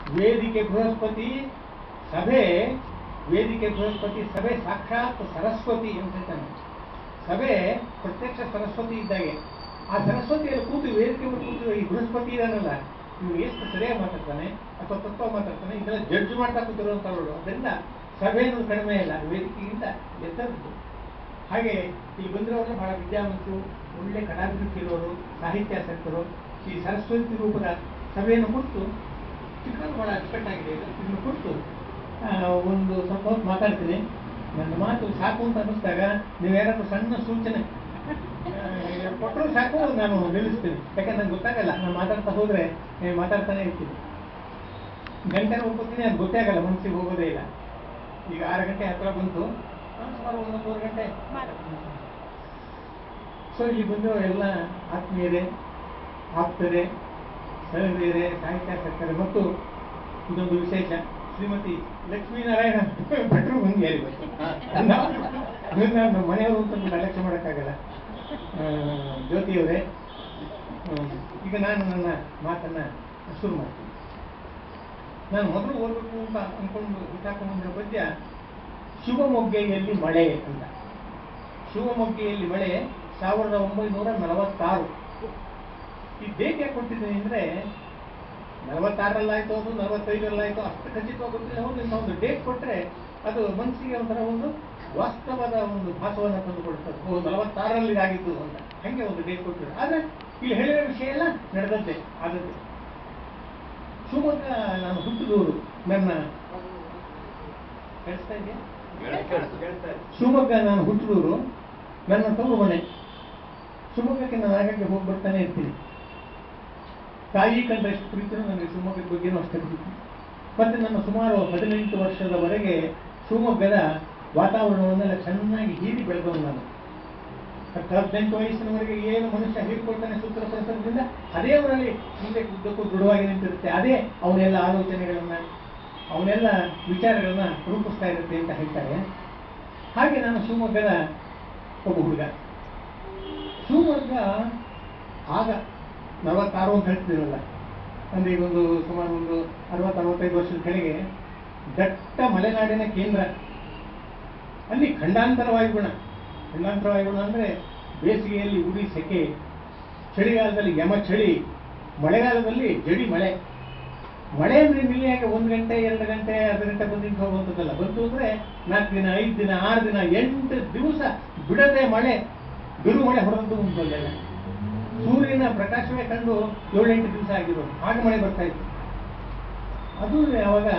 ವೇದಿಕೆ ಬೃಹಸ್ಪತಿ ಸಭೆ ವೇದಿಕೆ ಬೃಹಸ್ಪತಿ ಸಭೆ ಸಾಕ್ಷಾತ್ ಸರಸ್ವತಿ ಅಂತ ಹೇಳ್ತಾನೆ ಸಭೆ ಪ್ರತ್ಯಕ್ಷ ಸರಸ್ವತಿ ಇದ್ದಾಗೆ ಆ ಸರಸ್ವತಿಯಲ್ಲಿ ಕೂತು ವೇದಿಕೆ ಮೇಲೆ ಕೂತು ಈ ಬೃಹಸ್ಪತಿ ಇದಾನಲ್ಲ ಇವ್ನು ಎಷ್ಟು ಸರಿಯಾಗಿ ಮಾತಾಡ್ತಾನೆ ಅಥವಾ ತತ್ವ ಮಾತಾಡ್ತಾನೆ ಇದೆಲ್ಲ ಜಡ್ಜ್ ಮಾಡ್ತಾ ಕೂತಿರುವಂತವ್ರು ಅದರಿಂದ ಸಭೆಯನ್ನು ಕಡಿಮೆ ಇಲ್ಲ ವೇದಿಕೆಗಿಂತ ಎತ್ತರದ್ದು ಹಾಗೆ ಇಲ್ಲಿ ಬಂದಿರೋರು ಬಹಳ ವಿದ್ಯಾವಂತರು ಒಳ್ಳೆ ಕಲಾಭಿರುಚಿ ಇರೋರು ಸಾಹಿತ್ಯಾಸಕ್ತರು ಈ ಸರಸ್ವತಿ ರೂಪದ ಸಭೆಯನ್ನು ಕುರಿತು ಚಿಕ್ಕದು ಬಹಳ ಅಚ್ಚುಕಟ್ಟಾಗಿದೆ ಇದು ಇದನ್ನು ಕುರಿತು ಆ, ಒಂದು ಸ್ವಲ್ಪ ಹೊತ್ತು ಮಾತಾಡ್ತೀನಿ ನನ್ನ ಮಾತು ಸಾಕು ಅಂತ ಅನ್ನಿಸ್ದಾಗ ನೀವು ಯಾರಾದ್ರೂ ಸಣ್ಣ ಸೂಚನೆ ಆ, ಕೊಟ್ಟರು ಸಾಕು ನಾನು ನಿಲ್ಲಿಸ್ತೀನಿ ಯಾಕಂದ್ರೆ ನಂಗೆ ಗೊತ್ತಾಗಲ್ಲ ನಾನು ಮಾತಾಡ್ತಾ ಹೋದ್ರೆ ಏ, ಮಾತಾಡ್ತಾನೆ ಇರ್ತೀನಿ ಗಂಟೆ ಹೋಗ್ತೀನಿ ಅದು ಗೊತ್ತೇ ಆಗಲ್ಲ ಮನಸ್ಸಿಗೆ ಹೋಗೋದೇ ಇಲ್ಲ ಈಗ ಆರು ಗಂಟೆ ಹತ್ರ ಬಂತು ನಾನು ಸುಮಾರು ಒಂದೊಂದೂವರೆ ಗಂಟೆ ಸೊ ಇಲ್ಲಿ ಬಂದು ಎಲ್ಲ ಆತ್ಮೀಯರೇ ಆಪ್ತರೇ ಸಹೃದಯರೇ ಸಾಹಿತ್ಯಾಸಕ್ತರೇ ಮತ್ತು ಇದೊಂದು ವಿಶೇಷ ಶ್ರೀಮತಿ ಲಕ್ಷ್ಮೀನಾರಾಯಣ ಭಟ್ರು ಬಂದು ಹೇಳಿ ನಾನು ಮನೆಯವರು ಅಂತ ನಿಮ್ಗೆ ಅಲಕ್ಷ್ಯ ಮಾಡೋಕ್ಕಾಗಲ್ಲ ಆ, ಜ್ಯೋತಿಯವರೇ ಹ್ಮ್, ಈಗ ನಾನು ನನ್ನ ಮಾತನ್ನ ಶುರು ಮಾಡ್ತೀನಿ ನಾನು ಮೊದಲು ಓದಬೇಕು ಅಂತ ಅನ್ಕೊಂಡು ಹುಟ್ಟಾಕೊಂಡ್ಬಂದಿರೋ ಪದ್ಯ ಶಿವಮೊಗ್ಗೆಯಲ್ಲಿ ಮಳೆ ಅಂತ ಶಿವಮೊಗ್ಗೆಯಲ್ಲಿ ಮಳೆ ಸಾವಿರದ ಒಂಬೈನೂರ ನಲವತ್ತಾರು ಈ ಡೇಟ್ ಯಾಕೆ ಕೊಟ್ಟಿದ್ದೀನಿ ಅಂದ್ರೆ ನಲವತ್ತಾರರಲ್ಲಾಯ್ತು ಅದು ನಲವತ್ತೈದರಲ್ಲಾಯ್ತು ಅಷ್ಟು ಖಚಿತವಾಗಿ ಗೊತ್ತಿಲ್ಲ ಹೌದು ಇಂಥ ಒಂದು ಡೇಟ್ ಕೊಟ್ರೆ ಅದು ಮನಸ್ಸಿಗೆ ಒಂಥರ ಒಂದು ವಾಸ್ತವದ ಒಂದು ಭಾಸವನ್ನು ತಂದು ಕೊಡ್ತದೆ ಓ ನಲವತ್ತಾರರಲ್ಲಿ ಆಗಿದ್ದು ಅಂತ ಹಂಗೆ ಒಂದು ಡೇಟ್ ಕೊಟ್ಟಿದ್ರು ಆದ್ರೆ ಇಲ್ಲಿ ಹೇಳಿರೋ ವಿಷಯ ಎಲ್ಲ ನಡೆದಂತೆ ಆದದ್ದು ಶಿವಮೊಗ್ಗ ನಾನು ಹುಟ್ಟಿದವರು ನನ್ನ ಕೇಳಿಸ್ತಾ ಇದೆಯಾ ಶಿವಮೊಗ್ಗ ನಾನು ಹುಟ್ಟಿದವರು ನನ್ನ ತವರು ಮನೆ ಶಿವಮೊಗ್ಗಕ್ಕೆ ನಾನು ಆಗಾಗ್ಗೆ ಹೋಗಿ ಬರ್ತಾನೆ ಇರ್ತೀನಿ ತಾಯಿ ಕಂಡ್ರೆ ಎಷ್ಟು ಪ್ರೀತಿನೂ ನನಗೆ ಶಿವಮೊಗ್ಗದ ಬಗ್ಗೆನೂ ಅಷ್ಟೇ ಪ್ರೀತಿ ಮತ್ತೆ ನನ್ನ ಸುಮಾರು ಹದಿನೆಂಟು ವರ್ಷದವರೆಗೆ ಶಿವಮೊಗ್ಗದ ವಾತಾವರಣವನ್ನೆಲ್ಲ ಚೆನ್ನಾಗಿ ಹೀರಿ ಬೆಳೆದವನು ನಾನು ಹತ್ತು ಹದಿನೆಂಟು ವಯಸ್ಸಿನವರೆಗೆ ಏನು ಮನುಷ್ಯ ಹೀರ್ಕೊಳ್ತಾನೆ ಸೂತ್ರ ಪರಿಸರದಿಂದ ಅದೇ ಅವರಲ್ಲಿ ಮುಂದೆ ಉದ್ದಕ್ಕೂ ದೃಢವಾಗಿ ನಿಂತಿರುತ್ತೆ ಅದೇ ಅವನೆಲ್ಲ ಆಲೋಚನೆಗಳನ್ನ ಅವನೆಲ್ಲ ವಿಚಾರಗಳನ್ನ ರೂಪಿಸ್ತಾ ಇರುತ್ತೆ ಅಂತ ಹೇಳ್ತಾರೆ ಹಾಗೆ ನಾನು ಶಿವಮೊಗ್ಗದ ಒಬ್ಬ ಹುಡುಗ ಶಿವಮೊಗ್ಗ ಆಗ ನಲವತ್ತಾರು ಅಂತ ಹೇಳ್ತಿದ್ದೀರಲ್ಲ ಅಂದ್ರೆ ಈಗ ಒಂದು ಸುಮಾರು ಒಂದು ಅರವತ್ತು ಅರವತ್ತೈದು ವರ್ಷದ ಕೆಳಗೆ ದಟ್ಟ ಮಲೆನಾಡಿನ ಕೇಂದ್ರ ಅಲ್ಲಿ ಖಂಡಾಂತರ ವಾಯುಗುಣ ಖಂಡಾಂತರ ವಾಯುಗುಣ ಅಂದ್ರೆ ಬೇಸಿಗೆಯಲ್ಲಿ ಉಡಿ ಸೆಕೆ ಚಳಿಗಾಲದಲ್ಲಿ ಯಮ ಚಳಿ ಮಳೆಗಾಲದಲ್ಲಿ ಜಡಿ ಮಳೆ ಮಳೆ ಅಂದ್ರೆ ನಿಲ್ಲಿಯಾಗಿ ಒಂದು ಗಂಟೆ ಎರಡು ಗಂಟೆ ಅರ್ಧ ಗಂಟೆ ಬಂದಿದ್ದು ಹೋಗುವಂಥದ್ದಲ್ಲ ಬಂತು ಅಂದ್ರೆ ನಾಲ್ಕು ದಿನ ಐದು ದಿನ ಆರು ದಿನ ಎಂಟು ದಿವಸ ಬಿಡದೆ ಮಳೆ ಬಿರು ಮಳೆ ಹೊಡೆದದ್ದು ಉಂಟಲ್ಲೆಲ್ಲ ಸೂರ್ಯನ ಪ್ರಕಾಶವೇ ಕಂಡು ಏಳೆಂಟು ದಿವಸ ಆಗಿರೋದು ಹಾಗೆ ಮಳೆ ಬರ್ತಾ ಇತ್ತು ಅದು ಯಾವಾಗ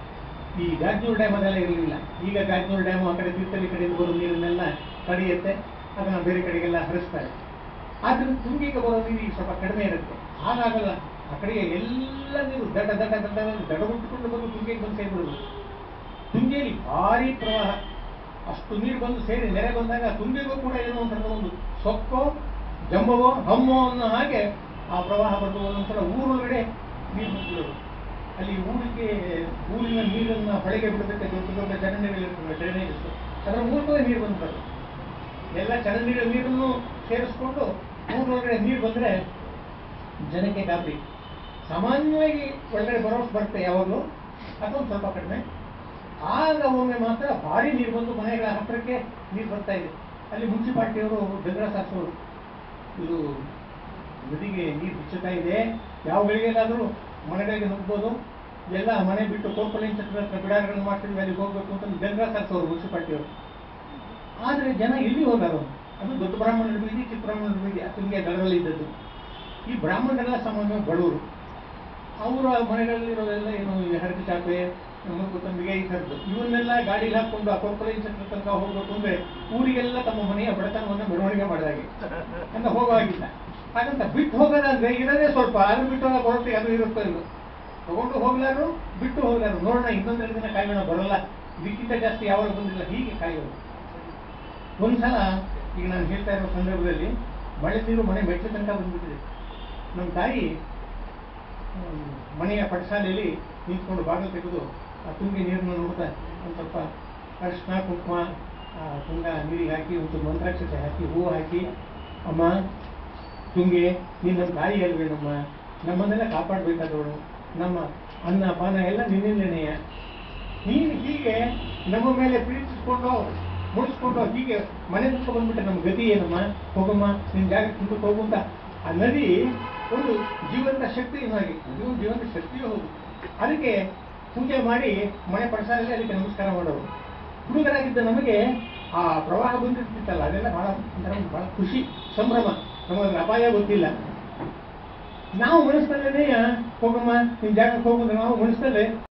ಈ ಗಾಜನೂರು ಡ್ಯಾಮ್ ಅದೆಲ್ಲ ಇರಲಿಲ್ಲ ಈಗ ಗಾಜನೂರು ಡ್ಯಾಮ್ ಆ ಕಡೆ ತೀರ್ಥಹಳ್ಳಿ ಕಡೆಯಿಂದ ಬರೋ ನೀರನ್ನೆಲ್ಲ ತಡೆಯುತ್ತೆ ಅದನ್ನ ಬೇರೆ ಕಡೆಗೆಲ್ಲ ಹರಿಸ್ತಾರೆ ಆದ್ರಿಂದ ತುಂಗಿಗೆ ಬರೋ ನೀರು ಈಗ ಸ್ವಲ್ಪ ಕಡಿಮೆ ಇರುತ್ತೆ ಹಾಗಾಗಲ್ಲ ಆ ಕಡೆಗೆ ಎಲ್ಲ ನೀರು ದಡ ದಡ ದಡ ದಡಗುಟ್ಟಿಕೊಂಡು ಬಂದು ತುಂಗಿಗೆ ಬಂದು ಸೇರಿಬಿಡೋದು ತುಂಗೆಯಲ್ಲಿ ಭಾರಿ ಪ್ರವಾಹ ಅಷ್ಟು ನೀರು ಬಂದು ಸೇರಿ ನೆರೆ ಬಂದಾಗ ತುಂಬಿಗೂ ಕೂಡ ಏನೋ ಒಂಥರದ ಒಂದು ಸೊಕ್ಕೋ ಜಂಬವೋ ಹಮ್ಮೋ ಅನ್ನೋ ಹಾಗೆ ಆ ಪ್ರವಾಹ ಬಂದು ಒಂದೊಂದ್ಸಲ ಊರೊಳಗಡೆ ನೀರು ಬಂದ್ಬಿಡೋದು ಅಲ್ಲಿ ಊರಿಗೆ ಊರಿನ ನೀರನ್ನ ಹೊಳೆಗೆ ಬಿಡೋದಕ್ಕೆ ದೊಡ್ಡ ದೊಡ್ಡ ಚರಂಡಿಗಳಿರ್ತವೆ ಡ್ರೈನೇಜಸ್ ಅದರ ಮೂಲಕವೇ ನೀರು ಬಂದ್ಬಿಡೋದು ಎಲ್ಲ ಚರಂಡಿಗಳ ನೀರನ್ನು ಸೇರಿಸ್ಕೊಂಡು ಊರೊಳಗಡೆ ನೀರು ಬಂದ್ರೆ ಜನಕ್ಕೆ ಗಾಬರಿ ಸಾಮಾನ್ಯವಾಗಿ ಒಳಗಡೆ ಬರೋಷ್ಟು ಬರುತ್ತೆ ಯಾವಾಗಲೂ ಅದೊಂದು ಸ್ವಲ್ಪ ಕಡಿಮೆ ಆಗ ಒಮ್ಮೆ ಮಾತ್ರ ಭಾರಿ ನೀರು ಬಂದು ಮನೆಗಳ ಹತ್ತಿರಕ್ಕೆ ನೀರು ಬರ್ತಾ ಇದೆ ಅಲ್ಲಿ ಮುನ್ಸಿಪಾಲ್ಟಿಯವರು ಜಗಳ ಸಾರಿಸೋರು ಇದು ನದಿಗೆ ನೀರು ಬಿಚ್ಚುತ್ತಾ ಇದೆ ಯಾವ ಗಳಿಗೆಲ್ಲಾದರೂ ಮನೆಗಳಿಗೆ ನುಗ್ಬೋದು ಎಲ್ಲ ಮನೆ ಬಿಟ್ಟು ಕೋರ್ಪೊರೇಷನ್ ಛತ್ರ ಹತ್ರ ಬಿಡಾರಗಳನ್ನು ಮಾಡ್ತಿದ್ವಿ ಅಲ್ಲಿಗೆ ಹೋಗ್ಬೇಕು ಅಂತ ಜಗಳ ಸಾರಿಸೋರು ಮುನ್ಸಿಪಾಲ್ಟಿಯವರು ಆದರೆ ಜನ ಎಲ್ಲಿ ಹೋಗಾರು ಅದು ದೊಡ್ಡ ಬ್ರಾಹ್ಮಣರ ಬೀದಿ ಚಿಕ್ಕ ಬ್ರಾಹ್ಮಣರ ಬೀದಿ ತುಂಗೆ ದಡದಲ್ಲಿ ಇದ್ದದ್ದು ಈ ಬ್ರಾಹ್ಮಣರೆಲ್ಲ ಸಾಮಾನ್ಯ ಬಡವರು ಅವರ ಮನೆಗಳಲ್ಲಿರೋದೆಲ್ಲ ಏನು ಈ ಹರಕೆ ಚಾಪೆ ಮುರುಗುತಂಬಿಗೆ ಈ ಥರದ್ದು ಇವನ್ನೆಲ್ಲ ಗಾಡಿಗೆ ಹಾಕೊಂಡು ಆ ಕಾರ್ಪೊರೇಷನ್ ಛತ್ರ ತನಕ ಹೋಗ್ಬೇಕು ಅಂದ್ರೆ ಊರಿಗೆಲ್ಲ ತಮ್ಮ ಮನೆಯ ಬಡತನವನ್ನು ಮೆರವಣಿಗೆ ಮಾಡಿದಾಗೆ ಅಂತ ಹೋಗೋ ಹಾಗಿಲ್ಲ ಹಾಗಂತ ಬಿಟ್ಟು ಹೋಗೋದಂದ್ರೆ ಇರೋದೇ ಸ್ವಲ್ಪ ಅದು ಬಿಟ್ಟು ಹೋಗೋ ಬರುತ್ತೆ ಅದು ಇರುತ್ತೋ ಇಲ್ಲೋ ತಗೊಂಡು ಹೋಗ್ಲಾರು ಬಿಟ್ಟು ಹೋಗ್ಲಾರು ನೋಡೋಣ ಇನ್ನೊಂದೆರಡು ದಿನ ಕಾಯೋಣ ಬರಲ್ಲ ಇದಕ್ಕಿಂತ ಜಾಸ್ತಿ ಯಾವಾಗ ಬಂದಿಲ್ಲ ಹೀಗೆ ಕಾಯೋದು ಒಂದ್ಸಲ ಈಗ ನಾನು ಹೇಳ್ತಾ ಇರೋ ಸಂದರ್ಭದಲ್ಲಿ ಮಳೆ ನೀರು ಮನೆ ಮೆಟ್ಲ ತನಕ ಬಂದ್ಬಿಟ್ಟಿದೆ ನಮ್ಮ ತಾಯಿ ಹ್ಮ್, ಮನೆಯ ಪಡಸಾಲೆಯಲ್ಲಿ ನಿಂತ್ಕೊಂಡು ಬಾಗಿಲು ತೆಗೆದು ಆ ತುಂಗಿ ನೀರನ್ನು ನೋಡ್ತಾ ಒಂದು ಸ್ವಲ್ಪ ಅರಿಶಿನ ಕುಂಕುಮ ಆ ತುಂಗ ನೀರಿಗೆ ಹಾಕಿ ಒಂದು ಮಂತ್ರಾಕ್ಷತೆ ಹಾಕಿ ಹೂವು ಹಾಕಿ ಅಮ್ಮ ತುಂಗೆ ನೀನು ನಮ್ಮ ತಾಯಿ ಅಲ್ವೇ ನಮ್ಮ ನಮ್ಮನ್ನೆಲ್ಲ ಕಾಪಾಡಬೇಕಾದವಳು ನಮ್ಮ ಅನ್ನ ಪಾನ ಎಲ್ಲ ನಿನ್ನಿಂದನೆಯ ನೀನು ಹೀಗೆ ನಮ್ಮ ಮೇಲೆ ಪ್ರೀತಿಸ್ಕೊಂಡು ಮುಳಿಸ್ಕೊಂಡು ಹೀಗೆ ಮನೆ ತುಂಬ ಬಂದ್ಬಿಟ್ಟೆ ನಮ್ಮ ಗತಿ ಏನಮ್ಮ ಹೋಗಮ್ಮ ನಿನ್ನ ಜಾಗಕ್ಕೆ ತುಂಬ ಹೋಗು ಅಂತ ಆ ನದಿ ಒಂದು ಜೀವಂತ ಶಕ್ತಿ ಹಾಗೆ ಇದು ಜೀವಂತ ಶಕ್ತಿಯೂ ಹೌದು ಅದಕ್ಕೆ ಪೂಜೆ ಮಾಡಿ ಮನೆ ಪಡಿಸಾಲಲ್ಲಿ ಅದಕ್ಕೆ ನಮಸ್ಕಾರ ಮಾಡೋರು ಹುಡುಗರಾಗಿದ್ದ ನಮಗೆ ಆ ಪ್ರವಾಹ ಬಂದಿರ್ತಿತ್ತಲ್ಲ ಅದೆಲ್ಲ ಬಹಳ ಒಂಥರ ಬಹಳ ಖುಷಿ ಸಂಭ್ರಮ ನಮಗೆ ಅಪಾಯ ಗೊತ್ತಿಲ್ಲ ನಾವು ಮನಸ್ಸಲ್ಲೇ ಹೋಗಮ್ಮ ನಿನ್ನ ಜಾಗಕ್ಕೆ ಹೋಗುದು ನಾವು ಮನಸ್ಸಲ್ಲೇ